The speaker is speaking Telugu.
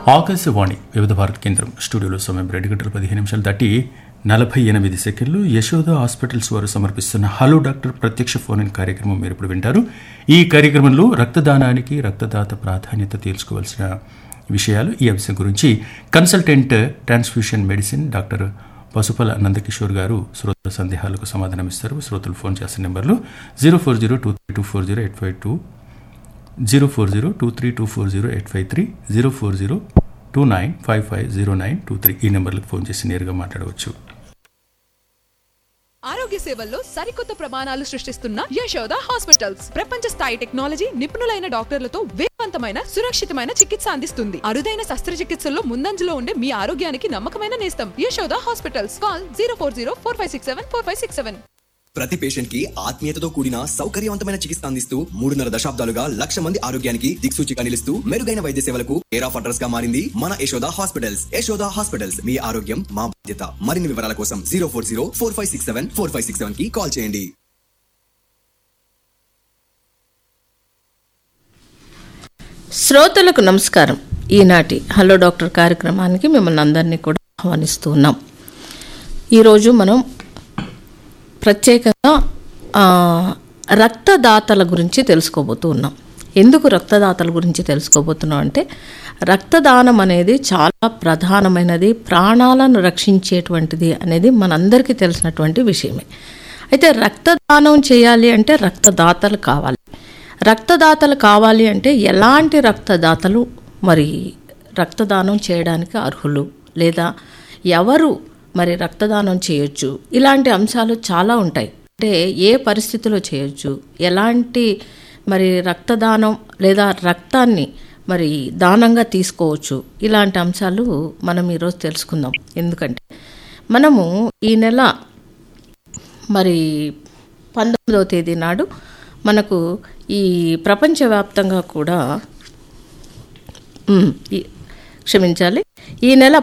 ఆకాశవాణి వివిధ భారత కేంద్రం స్టూడియోలో సమయం రెండు గంటల పదిహేను నిమిషాలు దాటి నలభై ఎనిమిది సెకండ్లు యశోద హాస్పిటల్స్ వారు సమర్పిస్తున్న హలో డాక్టర్ ప్రత్యక్ష ఫోన్ ఇన్ కార్యక్రమం మీరు ఇప్పుడు వింటారు ఈ కార్యక్రమంలో రక్తదానానికి రక్తదాత ప్రాధాన్యత తెలుసుకోవాల్సిన విషయాలు ఈ అంశం గురించి consultant transfusion medicine doctor Pasupala Nandakishore garu శ్రోతల సందేహాలకు సమాధానమిస్తారు శ్రోతలు ఫోన్ చేసిన నెంబర్లు zero four zero two three two four zero eight five two zero four zero two three two four zero eight five three zero four zero two nine five five zero nine two three ఈ నెంబర్లకు ఫోన్ చేసి నేరుగా మాట్లాడవచ్చు ఆరోగ్య సేవల్లో సరికొత్త ప్రమాణాలు సృష్టిస్తున్న యశోద హాస్పిటల్స్ ప్రపంచ స్థాయి టెక్నాలజీ నిపుణులైన డాక్టర్లతో వేగవంతమైన సురక్షితమైన చికిత్స అందిస్తుంది అరుదైన శస్త్రచికిత్సల్లో ముందంజలో ఉండే మీ ఆరోగ్యానికి నమ్మకమైన నేస్తం Yashoda hospitals call zero four zero four five six seven four five six seven ప్రతి పేషెంట్ కి ఆత్మీయతతో కూడిన సౌకర్యవంతమైన చికిత్స అందిస్తూ మూడున్నర దశాబ్దాలుగా లక్ష మంది ఆరోగ్యానికి దిక్సూచిగా నిలుస్తూ మెరుగైన వైద్య సేవలకు కేర్ ఆఫ్ అడ్రస్ గా మారింది మన యశోద హాస్పిటల్స్ యశోద హాస్పిటల్స్ మీ ఆరోగ్యం మా బాధ్యత మరిన్ని వివరాల కోసం zero four zero four five six seven four five six seven కి కాల్ చేయండి శ్రోతలకు నమస్కారం ఈనాటి హలో డాక్టర్ కార్యక్రమానికి మిమ్మల్ని అందరినీ కూడా ఆహ్వానిస్తూ ఉన్నాం ఈరోజు మనం ప్రత్యేకంగా ఆ, రక్తదాతల గురించి తెలుసుకోబోతూ ఉన్నాం ఎందుకు రక్తదాతల గురించి తెలుసుకోబోతున్నాం అంటే రక్తదానం అనేది చాలా ప్రధానమైనది ప్రాణాలను రక్షించేటువంటిది అనేది మనందరికీ తెలిసినటువంటి విషయమే అయితే రక్తదానం చేయాలి అంటే రక్తదాతలు కావాలి రక్తదాతలు కావాలి అంటే ఎలాంటి రక్తదాతలు మరి రక్తదానం చేయడానికి అర్హులు లేదా ఎవరు మరి రక్తదానం చేయొచ్చు ఇలాంటి అంశాలు చాలా ఉంటాయి అంటే ఏ పరిస్థితిలో చేయొచ్చు ఎలాంటి మరి రక్తదానం లేదా రక్తాన్ని మరి దానంగా తీసుకోవచ్చు ఇలాంటి అంశాలు మనం ఈరోజు తెలుసుకుందాం ఎందుకంటే మనము ఈ నెల మరి పంతొమ్మిదవ తేదీ నాడు మనకు ఈ ప్రపంచవ్యాప్తంగా కూడా ఉమ్, ఈ- క్షమించాలి ఈ నెల